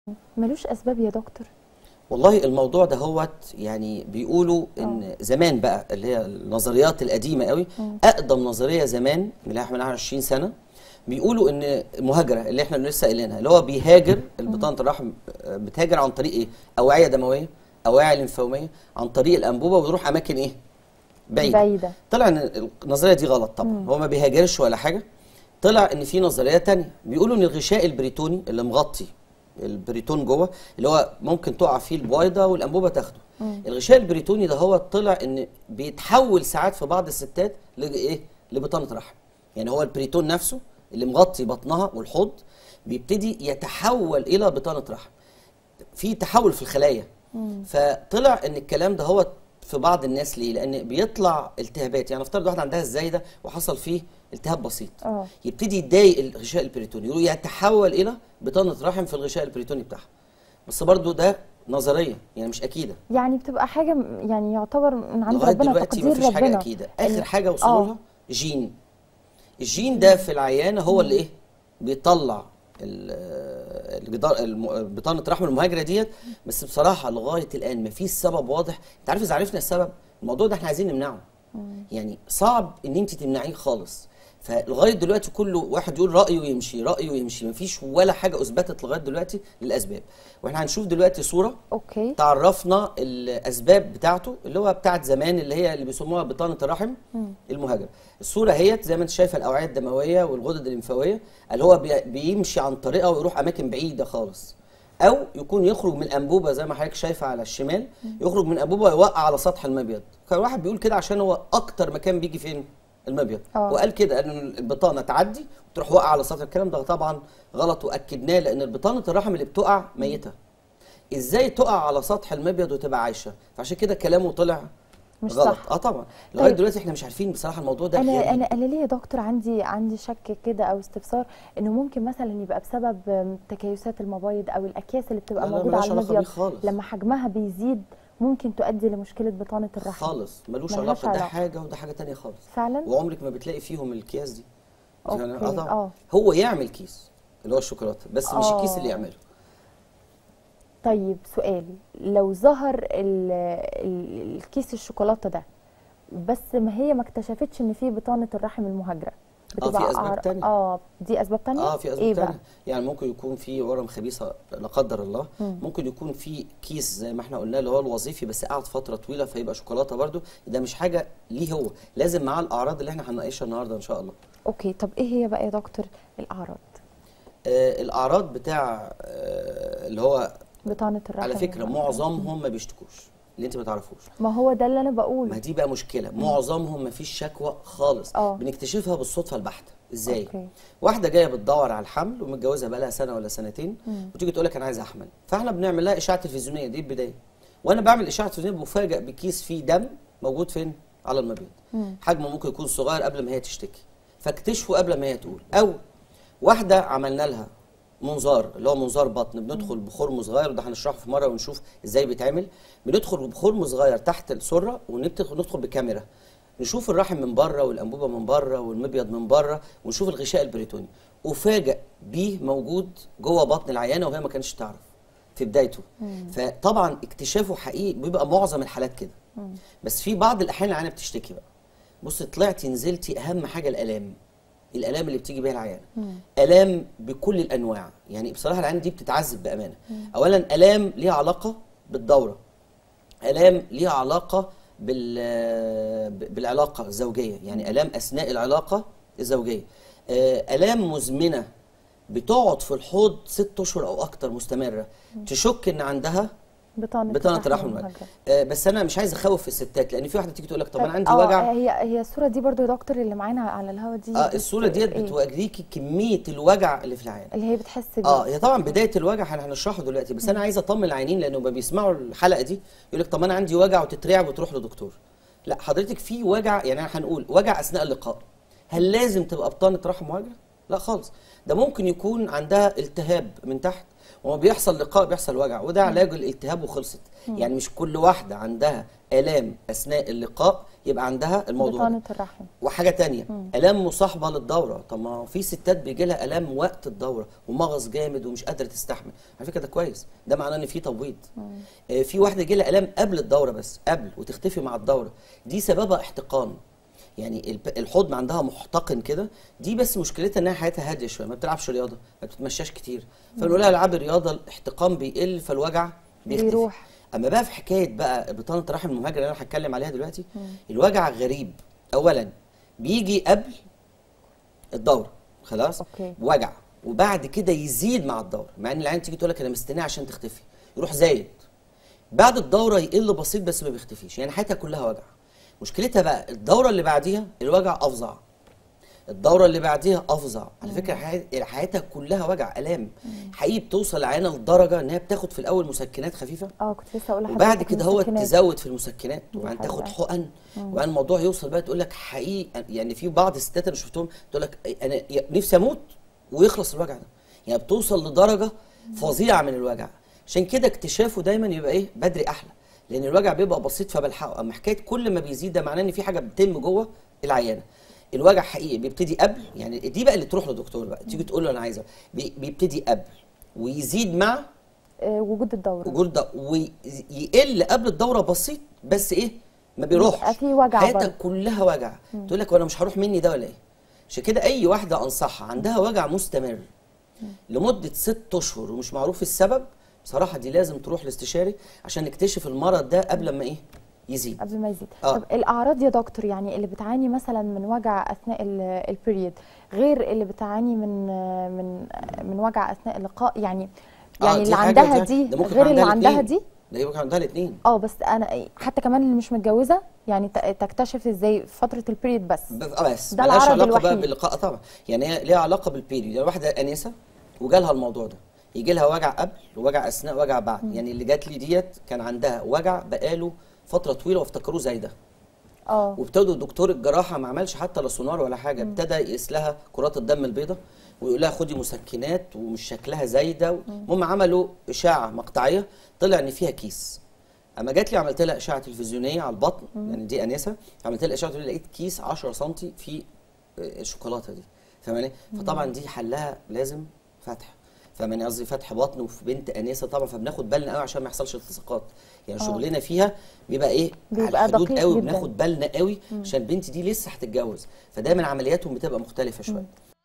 ملوش اسباب يا دكتور والله الموضوع ده هو يعني بيقولوا ان زمان بقى اللي هي النظريات القديمه قوي اقدم نظريه زمان من اللي احنا 20 سنه بيقولوا ان المهاجره اللي احنا لسه قايلينها اللي هو بيهاجر البطانه الرحم آه، بتهاجر عن طريق ايه؟ اوعيه دمويه اوعيه لمفاويه عن طريق الانبوبه ويروح اماكن ايه؟ بعيده بعيدة. طلع ان النظريه دي غلط طبعا هو ما بيهاجرش ولا حاجه طلع ان في نظريه تانية بيقولوا ان الغشاء البريتوني اللي مغطي البريتون جوه اللي هو ممكن تقع فيه البويضه والانبوبه تاخده الغشاء البريتوني ده هو طلع ان بيتحول ساعات في بعض الستات لايه لبطانه رحم يعني هو البريتون نفسه اللي مغطي بطنها والحوض بيبتدي يتحول الى بطانه رحم في تحول في الخلايا فطلع ان الكلام ده هو في بعض الناس ليه لان بيطلع التهابات يعني افترض واحده عندها الزايده وحصل فيه التهاب بسيط اه. يبتدي يضايق الغشاء البريتوني يقولوا يتحول الى بطانه رحم في الغشاء البريتوني بتاعها بس برضو ده نظريه يعني مش اكيده يعني بتبقى حاجه م- يعني يعتبر من عند لغايه ربنا دلوقتي تقدير مفيش حاجه ربنا اكيده اخر ال- حاجه وصلوا آه. لها جين الجين ده في العيانه هو اللي ايه بيطلع ال- الجدار الم- بطانه رحم المهاجره ديت بس بصراحه لغايه الان مفيش سبب واضح انت عارف اذا عرفنا السبب الموضوع ده احنا عايزين نمنعه يعني صعب ان انت تمنعيه خالص فلغايه دلوقتي كل واحد يقول رايه ويمشي رايه ويمشي مفيش ولا حاجه اثبتت لغايه دلوقتي للاسباب واحنا هنشوف دلوقتي صوره اوكي تعرفنا الاسباب بتاعته اللي هو بتاعت زمان اللي هي اللي بيسموها بطانه الرحم المهاجره الصوره هي زي ما انت شايفه الاوعيه الدمويه والغدد الليمفاويه اللي هو بي- بيمشي عن طريقها ويروح اماكن بعيده خالص او يكون يخرج من الانبوبه زي ما حضرتك شايفه على الشمال يخرج من انبوبه ويوقع على سطح المبيض كان واحد بيقول كده عشان هو اكتر مكان بيجي فين المبيض آه. وقال كده ان البطانه تعدي وتروح واقعه على سطح الكلام ده طبعا غلط واكدناه لان البطانه الرحم اللي بتقع ميته ازاي تقع على سطح المبيض وتبقى عايشه فعشان كده كلامه طلع مش غلط صح. اه طبعا لغايه طيب. دلوقتي احنا مش عارفين بصراحه الموضوع ده انا غريب. انا انا ليه يا دكتور عندي عندي شك كده او استفسار انه ممكن مثلا يبقى بسبب آم، تكيسات المبايض او الاكياس اللي بتبقى لا، لا، موجوده ملهاش على علاقة بيه المبيض خالص. لما حجمها بيزيد ممكن تؤدي لمشكله بطانه الرحم خالص ملوش ملهاش علاقه ده علاقة. حاجه وده حاجه تانية خالص فعلا وعمرك ما بتلاقي فيهم الكياس دي أوكي، يعني آه طبعا. آه. هو يعمل كيس اللي هو الشوكولاته بس مش آه. الكيس اللي يعمله طيب سؤالي لو ظهر ال ال الكيس الشوكولاته ده بس ما هي ما اكتشفتش ان في بطانه الرحم المهاجره آه، في أسباب أعر- تانية. اه دي اسباب تانية اه في اسباب ايه تانية بقى يعني ممكن يكون في ورم خبيثه لا قدر الله ممكن يكون في كيس زي ما احنا قلنا اللي هو الوظيفي بس قعد فتره طويله فيبقى شوكولاته برده ده مش حاجه ليه هو لازم معاه الاعراض اللي احنا هنناقشها النهارده ان شاء الله اوكي طب ايه هي بقى يا دكتور الاعراض آه الاعراض بتاع آه اللي هو بطانه الرحم على فكره المهاجرة. معظمهم ما بيشتكوش اللي انت ما تعرفوش ما هو ده اللي انا ما بقوله دي بقى مشكله معظمهم ما فيش شكوى خالص آه. بنكتشفها بالصدفه البحته ازاي أوكي. واحده جايه بتدور على الحمل ومتجوزه بقى لها سنه ولا سنتين وتيجي تقول لك انا عايزه احمل فاحنا بنعمل لها اشعه تلفزيونيه دي البدايه وانا بعمل اشعه تلفزيونيه بفاجئ بكيس فيه دم موجود فين على المبيض حجمه ممكن يكون صغير قبل ما هي تشتكي فاكتشفوا قبل ما هي تقول او واحده عملنا لها منظار اللي هو منظار بطن بندخل بخرم صغير وده هنشرحه في مره ونشوف ازاي بيتعمل بندخل بخرم صغير تحت السره وندخل ندخل بكاميرا نشوف الرحم من بره والانبوبه من بره والمبيض من بره ونشوف الغشاء البريتوني وفاجئ بيه موجود جوه بطن العيانه وهي ما كانتش تعرف في بدايته فطبعا اكتشافه حقيقي بيبقى معظم الحالات كده بس في بعض الاحيان العيانه بتشتكي بقى بص طلعتي نزلتي اهم حاجه الالام الالام اللي بتيجي بيها العيانه الام بكل الانواع يعني بصراحه العيانه دي بتتعذب بامانه اولا الام ليها علاقه بالدوره الام ليها علاقه بال بالعلاقه الزوجيه يعني الام اثناء العلاقه الزوجيه آه، الام مزمنه بتقعد في الحوض ست اشهر او اكتر مستمره تشك ان عندها بطانه بطانه الرحم المهاجرة. آه، بس انا مش عايز اخوف الستات لان في واحده تيجي تقول لك طب انا عندي آه، وجع هي هي الصوره دي برضو يا دكتور اللي معانا على الهوا دي اه بت- الصوره ديت إيه؟ بتوريكي كميه الوجع اللي في العيان اللي هي بتحس بيه اه هي طبعا بدايه الوجع هن- هنشرحه دلوقتي بس انا عايز اطمن العيانين لانه ما بيسمعوا الحلقه دي يقول لك طب انا عندي وجع وتترعب وتروح لدكتور لا حضرتك في وجع يعني احنا هنقول وجع اثناء اللقاء هل لازم تبقى بطانه رحم مهاجره لا خالص ده ممكن يكون عندها التهاب من تحت وما بيحصل لقاء بيحصل وجع وده علاج الالتهاب وخلصت يعني مش كل واحده عندها الام اثناء اللقاء يبقى عندها الموضوع ده. بطانه الرحم وحاجه تانية الام مصاحبه للدوره طب ما في ستات بيجي لها الام وقت الدوره ومغص جامد ومش قادره تستحمل على فكره ده كويس ده معناه ان في تبويض آه، في واحده يجي لها الام قبل الدوره بس قبل وتختفي مع الدوره دي سببها احتقان يعني الب- الحضن عندها محتقن كده دي بس مشكلتها انها حياتها هاديه شويه ما بتلعبش رياضه ما بتتمشاش كتير فنقول لها العبي رياضه الاحتقان بيقل فالوجع بيختفي بيروح. اما بقى في حكايه بقى بطانه الرحم المهاجر اللي انا هتكلم عليها دلوقتي الوجع غريب اولا بيجي قبل الدوره خلاص أوكي. وجع وبعد كده يزيد مع الدوره مع ان العين تيجي تقول لك انا مستنيه عشان تختفي يروح زايد بعد الدوره يقل بسيط بس ما بيختفيش يعني حياتها كلها وجع مشكلتها بقى الدوره اللي بعديها الوجع افظع الدوره اللي بعديها افظع على فكره حياة- حياتها كلها وجع الام حقيقي بتوصل العيانه لدرجه ان هي بتاخد في الاول مسكنات خفيفه اه كنت لسه اقول لحضرتك وبعد كده هو المسكنات. تزود في المسكنات دي وبعدين حقيقة. تاخد حقن وبعدين الموضوع يوصل بقى تقول لك حقيقي يعني في بعض الستات اللي شفتهم تقول لك انا نفسي اموت ويخلص الوجع ده يعني بتوصل لدرجه فظيعه من الوجع عشان كده اكتشافه دايما يبقى ايه بدري احلى لان الوجع بيبقى بسيط فبلحقه اما حكايه كل ما بيزيد ده معناه ان في حاجه بتتم جوه العيانه الوجع حقيقي بيبتدي قبل يعني دي بقى اللي تروح لدكتور بقى تيجي تقول له انا عايزه بي- بيبتدي قبل ويزيد مع آه، وجود الدوره وجود ده ويقل قبل الدوره بسيط بس ايه ما بيروحش بيبقى في وجع حياتك برضه. كلها وجع تقول لك وانا مش هروح مني ده ولا ايه عشان كده اي واحده انصحها عندها وجع مستمر لمده ست اشهر ومش معروف السبب بصراحه دي لازم تروح لاستشاري عشان نكتشف المرض ده قبل ما ايه يزيد قبل ما يزيد آه. طب الاعراض يا دكتور يعني اللي بتعاني مثلا من وجع اثناء البريود غير اللي بتعاني من آه، من آه، من وجع اثناء اللقاء يعني آه، يعني دي اللي حاجة عندها ودي- دي ده ممكن غير اللي عندها عندها الاتنين. دي ده يبقى عندها الاثنين اه بس انا حتى كمان اللي مش متجوزه يعني ت- تكتشف ازاي في فتره البريود بس بس ده ملهاش العرض علاقه بقى الوحيد. باللقاء طبعا يعني هي ليها علاقه بالبيريود يعني واحده انسه وجالها الموضوع ده يجي لها وجع قبل ووجع اثناء وجع بعد يعني اللي جات لي ديت كان عندها وجع بقاله فتره طويله وافتكروه زي ده اه وابتدوا دكتور الجراحه ما عملش حتى لا سونار ولا حاجه ابتدى يقيس لها كرات الدم البيضاء ويقول لها خدي مسكنات ومش شكلها زايده المهم عملوا اشاعه مقطعيه طلع ان فيها كيس اما جات لي عملت لها اشعه تلفزيونيه على البطن يعني دي انسه عملت لها اشعه تلفزيونية، لقيت كيس 10 سم في آه، الشوكولاته دي فاهماني فطبعا دي حلها لازم فتح فاهماني قصدي فتح بطن وفي بنت انسه طبعا فبناخد بالنا قوي عشان ما يحصلش التصاقات يعني آه. شغلنا فيها بيبقى ايه بيبقى على الحدود دقيق قوي جداً. بناخد بالنا قوي عشان البنت دي لسه هتتجوز فدايما عملياتهم بتبقى مختلفه شويه